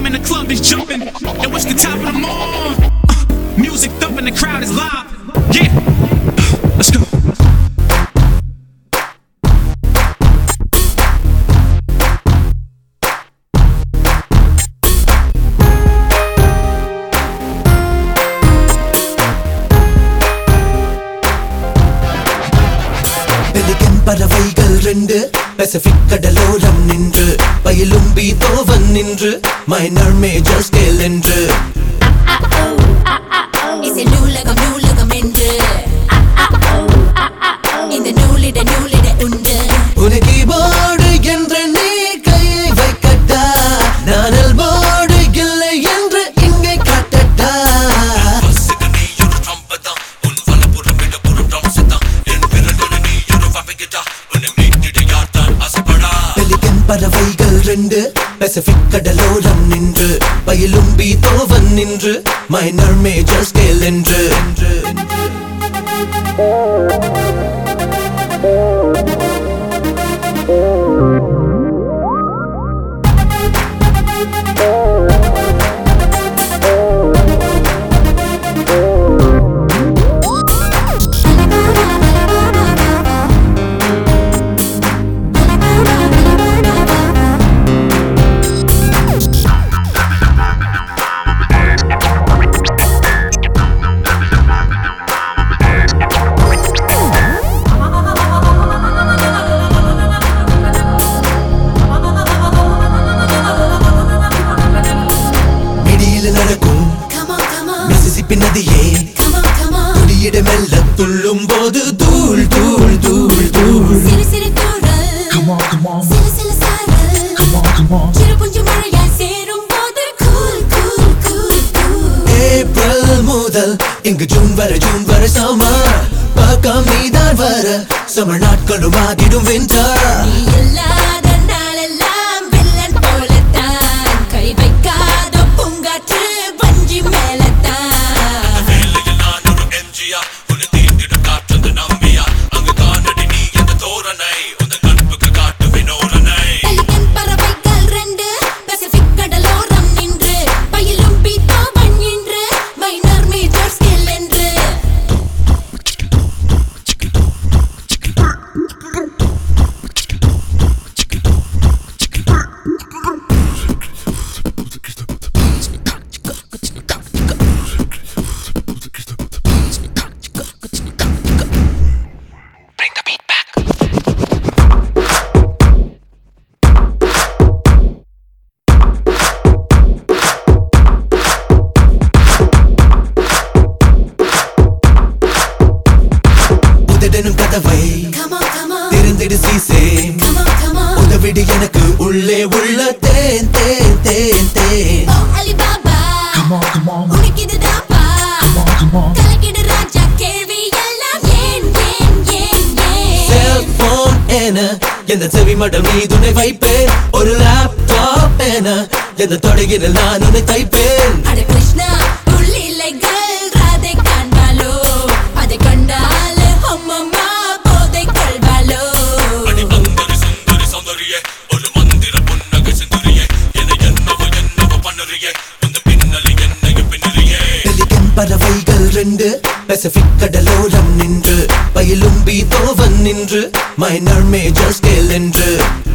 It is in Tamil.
in the club is jumping. Yo, it's the top of the morning. Uh, music thumping, the crowd is live. Yeah, Uh, let's go. Pelican பறவைகள் ரெண்டு பசிபிக் கடலோரம் நின்று பயிலும் பீதோவன் நின்று மைனர் மேஜர் ஸ்கேல் என்று இசை நூலகம் நூலகம் என்று இந்த நூலிட நூலிட உண்டு உனக்கு போர்டு என்று நீ கையை வைக்கட்டா நானல் போர்டு இல்லை என்று இங்கே காட்டட்டா பெலிகன் பறவைகள் ரெண்டு பசிபிக் கடலோரம் நின்று பயிலும் பீதோவன் நின்று மைனர் மேஜர் ஸ்கேல் என்று இடியில் நடக்கும் Come on, come on, Mississippi நதியே come on, come on. துளியிட மெல்ல துள்ளும் போது தூள் தூள் தூள் தூள் சிறு சிறு தூறல். சிறு சிறு சாரல். சிறு புஞ்சு மழையாய் சேரும் போது cool, cool, cool, cool. April முதல் இங்கு ஜூன் வரை ஜூன் வரை சம்மர் பக்கம் நீதான் வர சமர் நாட்களும் ஆகிடும் வின்டர் நீ இல்லாத நாளெல்லாம் வில்லன் போலத்தான். கை வைக்காத பூங்காற்று வஞ்சி மேலத்தான் பெலிகன் பறவைகள் ரெண்டு பசிபிக் கடலோரம் நின்று பயிலும் பீத்தாவன் நின்று மைனர் மேஜர் ஸ்கேல் என்று உதடனும் கதவை Come on, come on, திறந்திடு சீசே come on, come on. உதவிடு எனக்கு உள்ளே உள்ள தேன் தேன் தேன் தேன் ஓ அலிபாபா உனக்கு இதுதாப்பா கலக்கிடு ராஜா கேள்வி எல்லாம் ஏன் ஏன் ஏன் ஏன் செல்போன் என எந்த செவி மடம் மீதுனை வைப்பேன் ஒரு லேப்டாப் என எந்த தொடையில் நான் உன்னை தைப்பேன் அட கிருஷ்ணா உள்ளிலைகள் ராதை காண்பாலோ அதை கண்டால் அம்மம்மா போதை கொள்வாளோ பெலிகன் பறவைகள் ரெண்டு பசிபிக் கடலோரம் நின்று பயிலும் பீதோவன் நின்று மைனர் மேஜர் ஸ்கேல் என்று